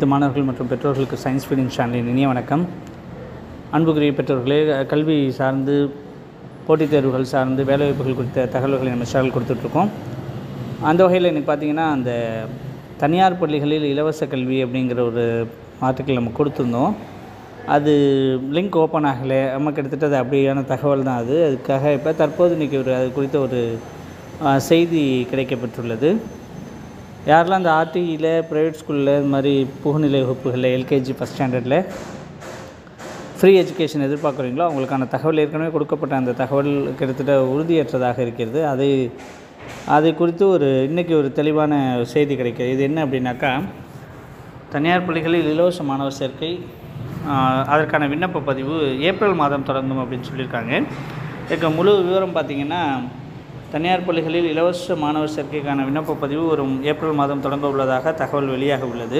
அனைத்து மாணவர்கள் மற்றும் பெற்றோர்களுக்கு சயின்ஸ் ஃபீடிங் சேனலின் இனிய வணக்கம் அன்புக்குரிய பெற்றோர்களே கல்வி சார்ந்து போட்டித் தேர்வுகள் சார்ந்து வேலைவாய்ப்புகள் குறித்த தகவல்களை நம்ம சேனல் கொடுத்துட்ருக்கோம் அந்த வகையில் இன்றைக்கி பார்த்தீங்கன்னா அந்த தனியார் பள்ளிகளில் இலவச கல்வி அப்படிங்கிற ஒரு ஆர்டிக்கல் நம்ம கொடுத்துருந்தோம் அது லிங்க் ஓப்பன் ஆகலை நம்ம கிட்டத்தட்ட அது அப்படியான தகவல் தான் அது அதுக்காக இப்போ தற்போது இன்றைக்கி ஒரு அது குறித்த ஒரு ஆ, செய்தி கிடைக்கப்பெற்றுள்ளது யாரெல்லாம் அந்த ஆர்டியில் ப்ரைவேட் ஸ்கூலில் இது மாதிரி புகுநிலை வகுப்புகளில் எல்கேஜி ஃபஸ்ட் ஸ்டாண்டர்டில் ஃப்ரீ எஜுகேஷன் எதிர்பார்க்குறீங்களோ அவங்களுக்கான தகவல் ஏற்கனவே கொடுக்கப்பட்ட அந்த தகவல் கிட்டத்தட்ட உறுதியற்றதாக இருக்கிறது அதை அதை குறித்து ஒரு இன்றைக்கி ஒரு தெளிவான செய்தி கிடைக்கிறது இது என்ன அப்படின்னாக்கா தனியார் பள்ளிகளில் இலவச மாணவர் சேர்க்கை ஆஹ், அதற்கான விண்ணப்ப பதிவு ஏப்ரல் மாதம் தொடங்கும் அப்படின்னு சொல்லியிருக்காங்க இதுக்கு முழு விவரம் பார்த்திங்கன்னா தனியார் பள்ளிகளில் இலவச மாணவர் சேர்க்கைக்கான விண்ணப்ப பதிவு வரும் ஏப்ரல் மாதம் தொடங்க உள்ளதாக தகவல் வெளியாக உள்ளது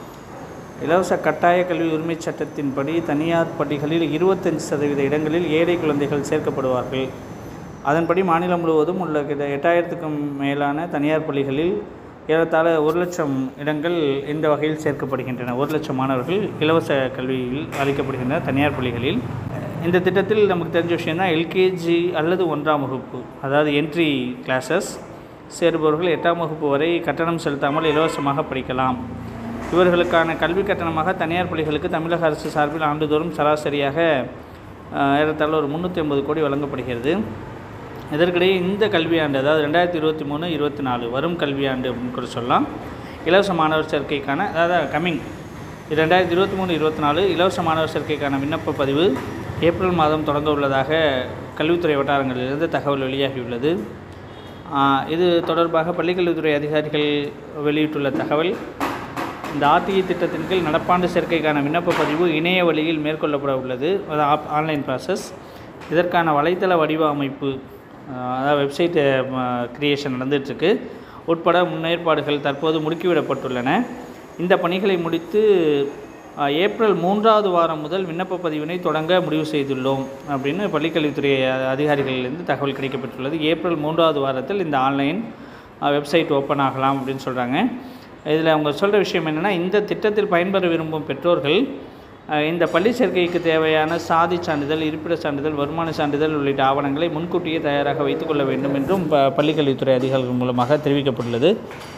இலவச கட்டாய கல்வி உரிமைச் சட்டத்தின்படி தனியார் பள்ளிகளில் இருபத்தஞ்சு சதவீத இடங்களில் ஏழை குழந்தைகள் சேர்க்கப்படுவார்கள் அதன்படி மாநிலம் முழுவதும் உள்ள கிட்ட எட்டாயிரத்துக்கும் மேலான தனியார் பள்ளிகளில் ஏறத்தாழ ஒரு லட்சம் இடங்கள் இந்த வகையில் சேர்க்கப்படுகின்றன ஒரு லட்சம் மாணவர்கள் இலவச கல்வியில் அளிக்கப்படுகின்றன தனியார் பள்ளிகளில் இந்த திட்டத்தில் நமக்கு தெரிஞ்ச விஷயம் தான் எல்கேஜி அல்லது ஒன்றாம் வகுப்பு அதாவது என்ட்ரி கிளாஸஸ் சேருபவர்கள் எட்டாம் வகுப்பு வரை கட்டணம் செலுத்தாமல் இலவசமாக படிக்கலாம் இவர்களுக்கான கல்வி கட்டணமாக தனியார் பள்ளிகளுக்கு தமிழக அரசு சார்பில் ஆண்டுதோறும் சராசரியாக ஆஹ், ஏறத்தாழ ஒரு முந்நூற்றி ஐம்பது கோடி வழங்கப்படுகிறது இதற்கிடையே இந்த கல்வியாண்டு அதாவது ரெண்டாயிரத்தி இருபத்தி மூணு இருபத்தி நாலு வரும் கல்வியாண்டு அப்படின்னு கூட சொல்லலாம் இலவச மாணவர் சேர்க்கைக்கான அதாவது கம்மிங் ரெண்டாயிரத்தி இருபத்தி மூணு இருபத்தி நாலு இலவச மாணவர் சேர்க்கைக்கான விண்ணப்ப பதிவு ஏப்ரல் மாதம் தொடங்க உள்ளதாக கல்வித்துறை வட்டாரங்களிலிருந்து தகவல் வெளியாகியுள்ளது ஆஹ், இது தொடர்பாக பள்ளிக்கல்வித்துறை அதிகாரிகள் வெளியிட்டுள்ள தகவல் இந்த ஆர்டிஇ திட்டத்தின் கீழ் நடப்பாண்டு சேர்க்கைக்கான விண்ணப்ப பதிவு இணைய வழியில் மேற்கொள்ளப்பட உள்ளது அது ஆப் ஆன்லைன் ப்ராசஸ் இதற்கான வலைத்தள வடிவமைப்பு அஹ், அதாவது வெப்சைட் கிரியேஷன் நடந்துகிட்ருக்கு உட்பட முன்னேற்பாடுகள் தற்போது முடுக்கிவிடப்பட்டுள்ளன இந்த பணிகளை முடித்து அஹ், ஏப்ரல் மூன்றாவது வாரம் முதல் விண்ணப்ப பதிவினை தொடங்க முடிவு செய்துள்ளோம் அப்படின்னு பள்ளிக்கல்வித்துறை அ- அதிகாரிகளிலிருந்து தகவல் கிடைக்கப்பட்டுள்ளது ஏப்ரல் மூன்றாவது வாரத்தில் இந்த ஆன்லைன் வெப்சைட் ஓப்பன் ஆகலாம் அப்படின்னு சொல்கிறாங்க இதில் அவங்க சொல்கிற விஷயம் என்னென்னா இந்த திட்டத்தில் பயன்பெற விரும்பும் பெற்றோர்கள் அஹ், இந்த பள்ளி சேர்க்கைக்கு தேவையான சாதி சான்றிதழ் இருப்பிட சான்றிதழ் வருமான சான்றிதழ் உள்ளிட்ட ஆவணங்களை முன்கூட்டியே தயாராக வைத்துக்கொள்ள வேண்டும் என்றும் ப பள்ளிக்கல்வித்துறை அதிகாரிகள் மூலமாக தெரிவிக்கப்பட்டுள்ளது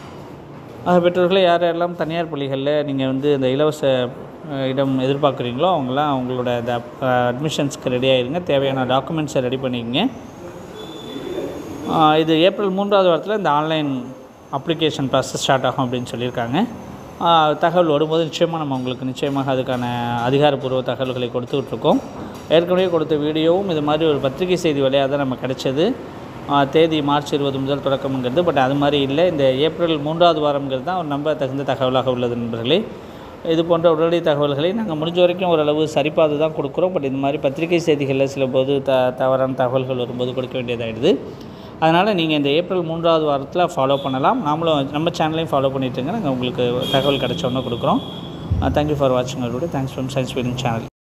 ஆக பெற்றோர்களே யார் யாரெல்லாம் தனியார் பள்ளிகளில் நீங்கள் வந்து இந்த இலவச அஹ், இடம் எதிர்பார்க்குறீங்களோ அவங்களாம் அவங்களோட இந்த அட்மிஷன்ஸ்க்கு ரெடி ஆயிருங்க தேவையான டாக்குமெண்ட்ஸை ரெடி பண்ணிக்கங்க ஆஹ் இது ஏப்ரல் மூன்றாவது வாரத்தில் இந்த ஆன்லைன் அப்ளிகேஷன் ப்ராசஸ் ஸ்டார்ட் ஆகும் அப்படின்னு சொல்லியிருக்காங்க ஆஹ் தகவல் வரும்போது நிச்சயமாக நம்ம உங்களுக்கு நிச்சயமாக அதுக்கான அதிகாரப்பூர்வ தகவல்களை கொடுத்துட்ருக்கோம் ஏற்கனவே கொடுத்த வீடியோவும் இது மாதிரி ஒரு பத்திரிகை செய்தி வழியாக தான் நம்ம கிடைச்சது ஆஹ் தேதி மார்ச் இருபது முதல் தொடக்கம்ங்கிறது பட் அது மாதிரி இல்லை இந்த ஏப்ரல் மூன்றாவது வாரம்ங்கிறது தான் ஒரு நம்ப தகுந்த தகவலாக உள்ளது நண்பர்களே இது போன்ற உடனடி தகவல்களை நாங்கள் முடிஞ்ச வரைக்கும் ஓரளவு சரிபார்த்து தான் கொடுக்குறோம் பட் இந்த மாதிரி பத்திரிகை செய்திகளில் சில போது த தவறான தகவல்கள் வரும்போது கொடுக்க வேண்டியதாகிடுது அதனால் நீங்கள் இந்த ஏப்ரல் மூன்றாவது வாரத்தில் ஃபாலோ பண்ணலாம் நாமளும் நம்ம சேனலையும் ஃபாலோ பண்ணிட்டுங்க நாங்கள் உங்களுக்கு தகவல் கிடைச்ச உடனே கொடுக்குறோம் தேங்க்யூ ஃபார் வாட்சிங் அவரோட thanks from science feeding channel